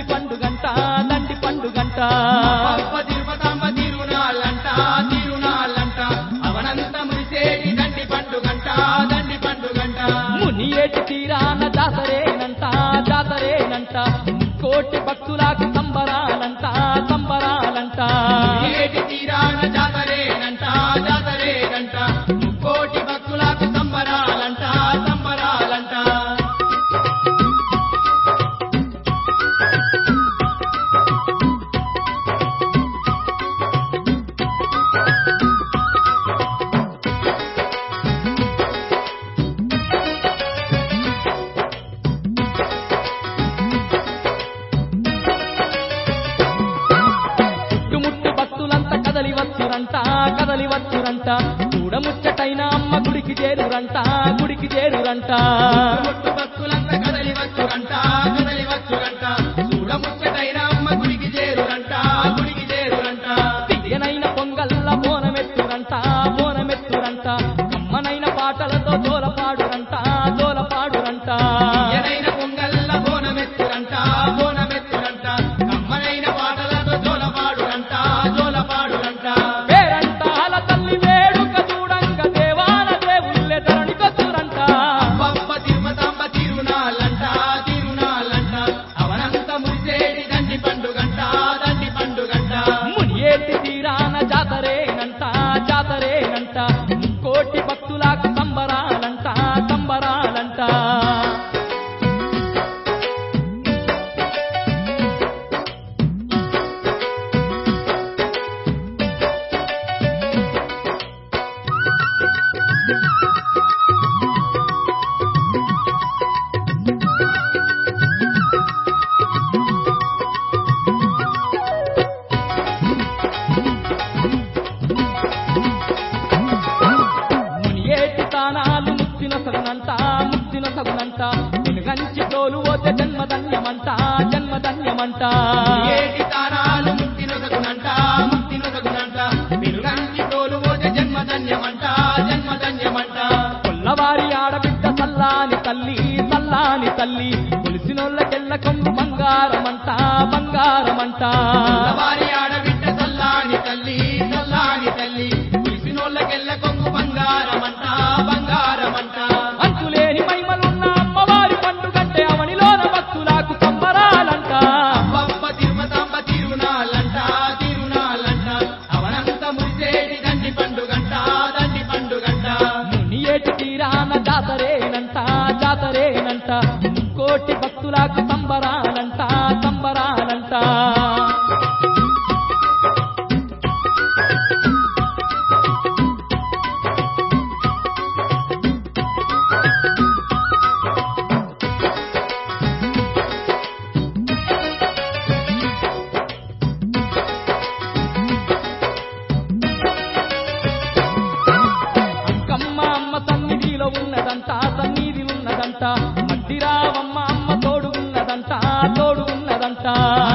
పండుగంట దండి పండుగంట అప్ప తిరుపతమ్మ తిరునాళ్ళంట తిరునాళ్ళంట అవనంత మురిసేటి దండి పండుగంట దండి పండుగంట ముని ఏటి తీరాన జాతరేనంట జాతరేనంట కోటి భక్తులకు సంబరాలంట సంబరాలంట ఏటి తీరాన జాతరేనంట జాతరేనంట కోటి భక్తులకు సంబరాలంట సంబరాలంట చుట్టుముట్టు భక్తులంతా కదలి వచ్చురంట కదలి వచ్చురంట చూడముచ్చటైన అమ్మ గుడికి చేరురంట గుడికి చేరురంట ముట్టు భక్తులంతా కదలి వచ్చురంట కదలి వచ్చురంట చూడముచ్చటైన అమ్మ గుడికి చేరురంట గుడికి చేరురంట తీయనైన పొంగల్ల బోనమెత్తురంట బోనమెత్తురంట అమ్మనైన పాటలతో జోలపాడురంట జోలపాడురంట ఎనైన పొంగల్ల బోనమెత్తురంట బోనమెత్తురంట కమ్మనైన పాటలతో జోలపాడురంట జోలపాడురంట పేరంట అల తల్లి వేడుక చూడంగ దేవాల దేవుళ్ళే ధరణికొచ్చురంట అబ్బబ్బ తిరుమతమ్మ తిరునాళ్ళంట తిరునాళ్ళంట అవనంత మురిసేటి దండి పండుగంట దండి పండుగంట మునియేటి తీరాన జాతరేనంట జాతరేనంట కోటి భక్తులకు సంబరాలంట సంబరాలంట మునియేటి తానాలు ముక్తిన సగునంట ముక్తిన సగునంట వెనుగంచి తోలు పోతే జన్మధన్యమంట జన్మధన్యమంట ఏటి తారాలు ముక్తి నొసగునంట ముక్తి నొసగునంట మిరుగంటి తోలు పోతే జన్మధన్యమంట జన్మధన్యమంట కొల్లవారి ఆడబిడ్డ సల్లాని తల్లి సల్లాని తల్లి కొలిసినోళ్ళకెళ్ళ కొంగు బంగారమంట బంగారమంట వారి ఆడబిడ్డ సల్లాని తల్లి సల్లాని తల్లి పిలిసినోళ్ళకెళ్ళ కొంగు బంగారమంట బంగారమంట అంతులేని మహిమలున్న అమ్మవారి పండుగంటే అవనిలోన భక్తులకు సంబరాలంట అబ్బబ్బ తిరుమతమ్మ తిరునాళ్ళంట తిరునాళ్ళంట అవనంత మురిసేటి దండి పండుగంట దండి పండుగంట ముని ఏటి తీరాన జాతరేనంట జాతరేనంట కోటి భక్తులకు సంబరాలంట సంబరాలంట అంకమ్మ అమ్మ సన్నిధిలో ఉన్నదంట సన్నిధి ఉన్నదంట మట్టిరావమ్మ అమ్మ తోడు ఉన్నదంట తోడు ఉన్నదంట